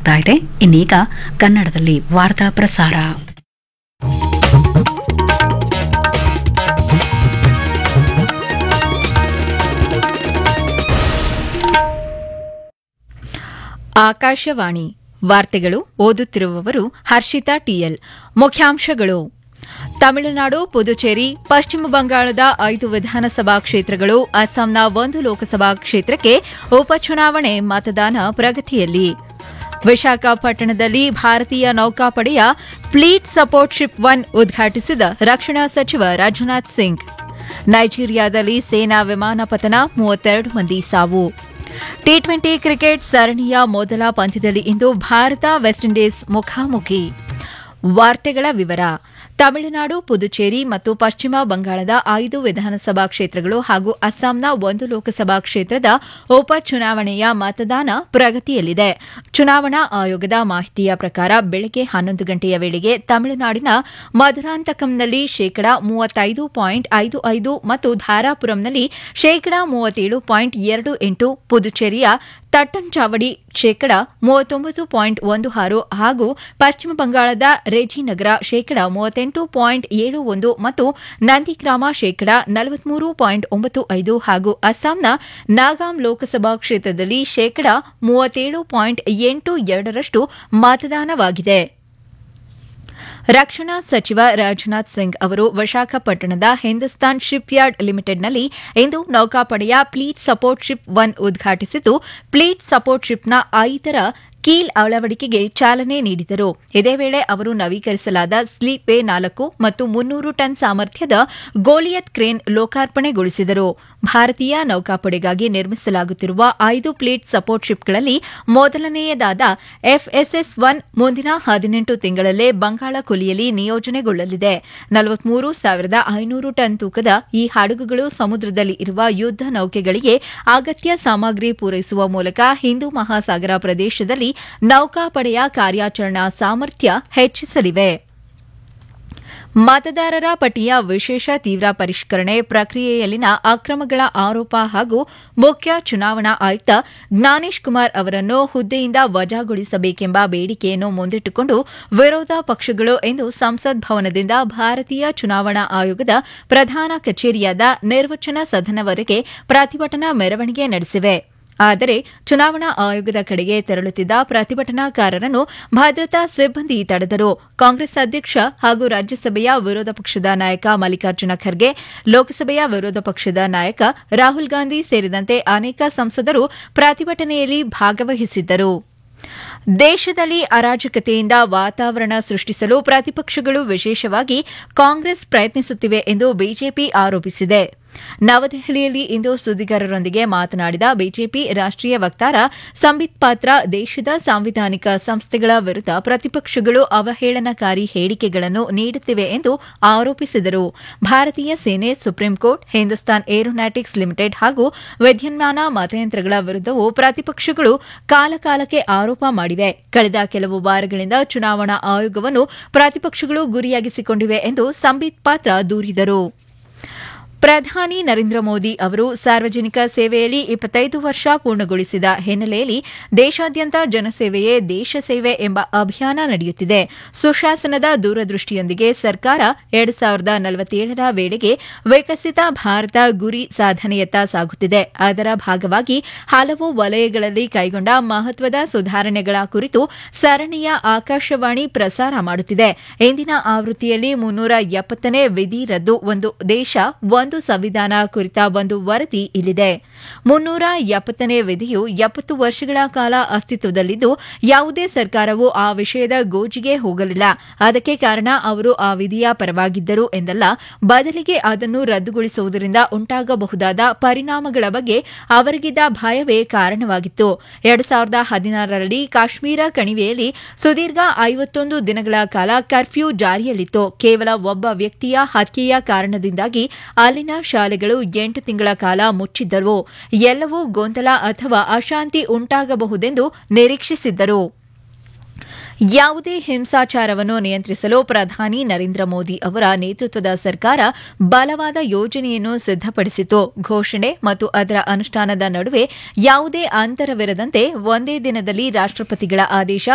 ಸಾಗ್ತಾ ಇದೆ ಇನ್ನೀಗ ಕನ್ನಡದಲ್ಲಿ ವಾರ್ತಾ ಪ್ರಸಾರ ಆಕಾಶವಾಣಿ ವಾರ್ತೆಗಳು ಓದುತ್ತಿರುವವರು ಹರ್ಷಿತಾ ಟಿಎಲ್ ಮುಖ್ಯಾಂಶಗಳು ತಮಿಳುನಾಡು ಪುದುಚೇರಿ ಪಶ್ಚಿಮ ಬಂಗಾಳದ ಐದು ವಿಧಾನಸಭಾ ಕ್ಷೇತ್ರಗಳು ಅಸ್ಸಾಂನ ಒಂದು ಲೋಕಸಭಾ ಕ್ಷೇತ್ರಕ್ಕೆ ಉಪಚುನಾವಣೆ ಮತದಾನ ಪ್ರಗತಿಯಲ್ಲಿ ವಿಶಾಖಪಟ್ಟಣದಲ್ಲಿ ಭಾರತೀಯ ನೌಕಾಪಡೆಯ ಫ್ಲೀಟ್ ಸಪೋರ್ಟ್ ಶಿಪ್ ಒನ್ ಉದ್ಘಾಟಿಸಿದ ರಕ್ಷಣಾ ಸಚಿವ ರಾಜನಾಥ್ ಸಿಂಗ್ ನೈಜೀರಿಯಾದಲ್ಲಿ ಸೇನಾ ವಿಮಾನ ಪತನ ಮೂವತ್ತೆರಡು ಮಂದಿ ಸಾವು ಟಿ ಟ್ವೆಂಟಿ ಕ್ರಿಕೆಟ್ ಸರಣಿಯ ಮೊದಲ ಪಂದ್ಯದಲ್ಲಿ ಇಂದು ಭಾರತ ವೆಸ್ಟ್ ಇಂಡೀಸ್ ಮುಖಾಮುಖಿ ವಾರ್ತೆಗಳ ವಿವರ ತಮಿಳುನಾಡು ಪುದುಚೇರಿ ಮತ್ತು ಪಶ್ಚಿಮ ಬಂಗಾಳದ ಐದು ವಿಧಾನಸಭಾ ಕ್ಷೇತ್ರಗಳು ಹಾಗೂ ಅಸ್ಸಾಂನ ಒಂದು ಲೋಕಸಭಾ ಕ್ಷೇತ್ರದ ಉಪಚುನಾವಣೆಯ ಮತದಾನ ಪ್ರಗತಿಯಲ್ಲಿದೆ ಚುನಾವಣಾ ಆಯೋಗದ ಮಾಹಿತಿಯ ಪ್ರಕಾರ ಬೆಳಗ್ಗೆ ಹನ್ನೊಂದು ಗಂಟೆಯ ವೇಳೆಗೆ ತಮಿಳುನಾಡಿನ ಮಧುರಾಂತಕಂನಲ್ಲಿ ಶೇಕಡಾ ಮೂವತ್ತೈದು ಪಾಯಿಂಟ್ ಐದು ಐದು ಮತ್ತು ಧಾರಾಪುರಂನಲ್ಲಿ ಶೇಕಡಾ ಮೂವತ್ತೇಳು ಪಾಯಿಂಟ್ ಎರಡು ಎಂಟು ಪುದುಚೇರಿಯ ತಟ್ಟಂಚಾವಡಿ ಶೇಕಡಾ ಮೂವತ್ತೊಂಬತ್ತು ಪಾಯಿಂಟ್ ಒಂದು ಆರು ಹಾಗೂ ಪಶ್ಚಿಮ ಬಂಗಾಳದ ರೆಜಿನಗರ ಶೇಕಡಾ ಮೂವತ್ತೆಂಟು ಪಾಯಿಂಟ್ ಏಳು ಒಂದು ಮತ್ತು ನಂದಿಗ್ರಾಮ ಶೇಕಡಾ ನಲವತ್ಮೂರು ಪಾಯಿಂಟ್ ಒಂಬತ್ತು ಐದು ಹಾಗೂ ಅಸ್ಸಾಂನ ನಾಗಾಂ ಲೋಕಸಭಾ ಕ್ಷೇತ್ರದಲ್ಲಿ ಶೇಕಡಾ ಮೂವತ್ತೇಳು ಪಾಯಿಂಟ್ ಎಂಟು ಎರಡರಷ್ಟು ಮತದಾನವಾಗಿದೆ ರಕ್ಷಣಾ ಸಚಿವ ರಾಜನಾಥ್ ಸಿಂಗ್ ಅವರು ವಿಶಾಖಪಟ್ಟಣದ ಹಿಂದೂಸ್ತಾನ್ ಶಿಪ್ಯಾರ್ಡ್ ಲಿಮಿಟೆಡ್ನಲ್ಲಿ ಇಂದು ನೌಕಾಪಡೆಯ ಫ್ಲೀಟ್ ಸಪೋರ್ಟ್ ಶಿಪ್ ಒನ್ ಉದ್ಘಾಟಿಸಿದ್ದು ಫ್ಲೀಟ್ ಸಪೋರ್ಟ್ ಶಿಪ್ನ ಐದರ ಕೀಲ್ ಅಳವಡಿಕೆಗೆ ಚಾಲನೆ ನೀಡಿದರು ಇದೇ ವೇಳೆ ಅವರು ನವೀಕರಿಸಲಾದ ಸ್ಲೀಪ್ ವೇ ನಾಲ್ಕು ಮತ್ತು ಮುನ್ನೂರು ಟನ್ ಸಾಮರ್ಥ್ಯದ ಗೋಲಿಯತ್ ಕ್ರೇನ್ ಲೋಕಾರ್ಪಣೆಗೊಳಿಸಿದರು ಭಾರತೀಯ ನೌಕಾಪಡೆಗಾಗಿ ನಿರ್ಮಿಸಲಾಗುತ್ತಿರುವ ಐದು ಪ್ಲೇಟ್ ಸಪೋರ್ಟ್ ಶಿಪ್ಗಳಲ್ಲಿ ಮೊದಲನೆಯದಾದ ಎಫ್ಎಸ್ಎಸ್ ಒನ್ ಮುಂದಿನ ಹದಿನೆಂಟು ತಿಂಗಳಲ್ಲೇ ಬಂಗಾಳ ಕೊಲ್ಲಿಯಲ್ಲಿ ನಿಯೋಜನೆಗೊಳ್ಳಲಿದೆ ನಲವತ್ಮೂರು ಸಾವಿರದ ಐನೂರು ಟನ್ ತೂಕದ ಈ ಹಡಗುಗಳು ಸಮುದ್ರದಲ್ಲಿ ಇರುವ ಯುದ್ದ ನೌಕೆಗಳಿಗೆ ಅಗತ್ಯ ಸಾಮಗ್ರಿ ಪೂರೈಸುವ ಮೂಲಕ ಹಿಂದೂ ಮಹಾಸಾಗರ ಪ್ರದೇಶದಲ್ಲಿ ನೌಕಾಪಡೆಯ ಕಾರ್ಯಾಚರಣಾ ಸಾಮರ್ಥ್ಯ ಹೆಚ್ಚಿಸಲಿವೆ ಮತದಾರರ ಪಟ್ಟಿಯ ವಿಶೇಷ ತೀವ್ರ ಪರಿಷ್ಕರಣೆ ಪ್ರಕ್ರಿಯೆಯಲ್ಲಿನ ಅಕ್ರಮಗಳ ಆರೋಪ ಹಾಗೂ ಮುಖ್ಯ ಚುನಾವಣಾ ಆಯುಕ್ತ ಜ್ಞಾನೇಶ್ ಕುಮಾರ್ ಅವರನ್ನು ಹುದ್ದೆಯಿಂದ ವಜಾಗೊಳಿಸಬೇಕೆಂಬ ಬೇಡಿಕೆಯನ್ನು ಮುಂದಿಟ್ಟುಕೊಂಡು ವಿರೋಧ ಪಕ್ಷಗಳು ಇಂದು ಸಂಸತ್ ಭವನದಿಂದ ಭಾರತೀಯ ಚುನಾವಣಾ ಆಯೋಗದ ಪ್ರಧಾನ ಕಚೇರಿಯಾದ ನಿರ್ವಚನ ಸದನವರೆಗೆ ಪ್ರತಿಭಟನಾ ಮೆರವಣಿಗೆ ನಡೆಸಿವೆ ಆದರೆ ಚುನಾವಣಾ ಆಯೋಗದ ಕಡೆಗೆ ತೆರಳುತ್ತಿದ್ದ ಪ್ರತಿಭಟನಾಕಾರರನ್ನು ಭದ್ರತಾ ಸಿಬ್ಬಂದಿ ತಡೆದರು ಕಾಂಗ್ರೆಸ್ ಅಧ್ಯಕ್ಷ ಹಾಗೂ ರಾಜ್ಯಸಭೆಯ ವಿರೋಧ ಪಕ್ಷದ ನಾಯಕ ಮಲ್ಲಿಕಾರ್ಜುನ ಖರ್ಗೆ ಲೋಕಸಭೆಯ ವಿರೋಧ ಪಕ್ಷದ ನಾಯಕ ರಾಹುಲ್ ಗಾಂಧಿ ಸೇರಿದಂತೆ ಅನೇಕ ಸಂಸದರು ಪ್ರತಿಭಟನೆಯಲ್ಲಿ ಭಾಗವಹಿಸಿದ್ದರು ದೇಶದಲ್ಲಿ ಅರಾಜಕತೆಯಿಂದ ವಾತಾವರಣ ಸೃಷ್ಟಿಸಲು ಪ್ರತಿಪಕ್ಷಗಳು ವಿಶೇಷವಾಗಿ ಕಾಂಗ್ರೆಸ್ ಪ್ರಯತ್ನಿಸುತ್ತಿವೆ ಎಂದು ಬಿಜೆಪಿ ಆರೋಪಿಸಿದೆ ನವದೆಹಲಿಯಲ್ಲಿ ಇಂದು ಸುದ್ದಿಗಾರರೊಂದಿಗೆ ಮಾತನಾಡಿದ ಬಿಜೆಪಿ ರಾಷ್ಟೀಯ ವಕ್ತಾರ ಸಂಬಿತ್ ಪಾತ್ರ ದೇಶದ ಸಾಂವಿಧಾನಿಕ ಸಂಸ್ಥೆಗಳ ವಿರುದ್ದ ಪ್ರತಿಪಕ್ಷಗಳು ಅವಹೇಳನಕಾರಿ ಹೇಳಿಕೆಗಳನ್ನು ನೀಡುತ್ತಿವೆ ಎಂದು ಆರೋಪಿಸಿದರು ಭಾರತೀಯ ಸೇನೆ ಸುಪ್ರೀಂಕೋರ್ಟ್ ಹಿಂದೂಸ್ತಾನ್ ಏರೋನಾಟಿಕ್ಸ್ ಲಿಮಿಟೆಡ್ ಹಾಗೂ ವಿದ್ಯುನ್ಮಾನ ಮತಯಂತ್ರಗಳ ವಿರುದ್ದವೂ ಪ್ರತಿಪಕ್ಷಗಳು ಕಾಲಕಾಲಕ್ಕೆ ಆರೋಪ ಮಾಡಿವೆ ಕಳೆದ ಕೆಲವು ವಾರಗಳಿಂದ ಚುನಾವಣಾ ಆಯೋಗವನ್ನು ಪ್ರತಿಪಕ್ಷಗಳು ಗುರಿಯಾಗಿಸಿಕೊಂಡಿವೆ ಎಂದು ಸಂಬಿತ್ ಪಾತ್ರ ದೂರಿದರು ಪ್ರಧಾನಿ ನರೇಂದ್ರ ಮೋದಿ ಅವರು ಸಾರ್ವಜನಿಕ ಸೇವೆಯಲ್ಲಿ ಇಪ್ಪತ್ತೈದು ವರ್ಷ ಪೂರ್ಣಗೊಳಿಸಿದ ಹಿನ್ನೆಲೆಯಲ್ಲಿ ದೇಶಾದ್ಯಂತ ಜನಸೇವೆಯೇ ದೇಶ ಸೇವೆ ಎಂಬ ಅಭಿಯಾನ ನಡೆಯುತ್ತಿದೆ ಸುಶಾಸನದ ದೂರದೃಷ್ಟಿಯೊಂದಿಗೆ ಸರ್ಕಾರ ಎರಡು ಸಾವಿರದ ನಲವತ್ತೇಳರ ವೇಳೆಗೆ ವಿಕಸಿತ ಭಾರತ ಗುರಿ ಸಾಧನೆಯತ್ತ ಸಾಗುತ್ತಿದೆ ಅದರ ಭಾಗವಾಗಿ ಹಲವು ವಲಯಗಳಲ್ಲಿ ಕೈಗೊಂಡ ಮಹತ್ವದ ಸುಧಾರಣೆಗಳ ಕುರಿತು ಸರಣಿಯ ಆಕಾಶವಾಣಿ ಪ್ರಸಾರ ಮಾಡುತ್ತಿದೆ ಇಂದಿನ ಆವೃತ್ತಿಯಲ್ಲಿ ಮುನ್ನೂರ ಎಪ್ಪತ್ತನೇ ವಿಧಿ ರದ್ದು ಒಂದು ದೇಶ ಒಂದು ಸಂವಿಧಾನ ಕುರಿತ ಒಂದು ವರದಿ ಇಲ್ಲಿದೆ ಮುನ್ನೂರ ಎಪ್ಪತ್ತನೇ ವಿಧಿಯು ಎಪ್ಪತ್ತು ವರ್ಷಗಳ ಕಾಲ ಅಸ್ತಿತ್ವದಲ್ಲಿದ್ದು ಯಾವುದೇ ಸರ್ಕಾರವು ಆ ವಿಷಯದ ಗೋಜಿಗೆ ಹೋಗಲಿಲ್ಲ ಅದಕ್ಕೆ ಕಾರಣ ಅವರು ಆ ವಿಧಿಯ ಪರವಾಗಿದ್ದರು ಎಂದಲ್ಲ ಬದಲಿಗೆ ಅದನ್ನು ರದ್ದುಗೊಳಿಸುವುದರಿಂದ ಉಂಟಾಗಬಹುದಾದ ಪರಿಣಾಮಗಳ ಬಗ್ಗೆ ಅವರಿಗಿದ್ದ ಭಯವೇ ಕಾರಣವಾಗಿತ್ತು ಎರಡು ಸಾವಿರದ ಹದಿನಾರರಲ್ಲಿ ಕಾಶ್ಮೀರ ಕಣಿವೆಯಲ್ಲಿ ಸುದೀರ್ಘ ಐವತ್ತೊಂದು ದಿನಗಳ ಕಾಲ ಕರ್ಫ್ಯೂ ಜಾರಿಯಲ್ಲಿತ್ತು ಕೇವಲ ಒಬ್ಬ ವ್ಯಕ್ತಿಯ ಹತ್ಯೆಯ ಕಾರಣದಿಂದಾಗಿ ಅಲ್ಲಿನ ಶಾಲೆಗಳು ಎಂಟು ತಿಂಗಳ ಕಾಲ ಮುಚ್ಚಿದ್ದವು ಎಲ್ಲವೂ ಗೊಂದಲ ಅಥವಾ ಅಶಾಂತಿ ಉಂಟಾಗಬಹುದೆಂದು ನಿರೀಕ್ಷಿಸಿದ್ದರು ಯಾವುದೇ ಹಿಂಸಾಚಾರವನ್ನು ನಿಯಂತ್ರಿಸಲು ಪ್ರಧಾನಿ ನರೇಂದ್ರ ಮೋದಿ ಅವರ ನೇತೃತ್ವದ ಸರ್ಕಾರ ಬಲವಾದ ಯೋಜನೆಯನ್ನು ಸಿದ್ದಪಡಿಸಿತು ಘೋಷಣೆ ಮತ್ತು ಅದರ ಅನುಷ್ಠಾನದ ನಡುವೆ ಯಾವುದೇ ಅಂತರವಿರದಂತೆ ಒಂದೇ ದಿನದಲ್ಲಿ ರಾಷ್ಟಪತಿಗಳ ಆದೇಶ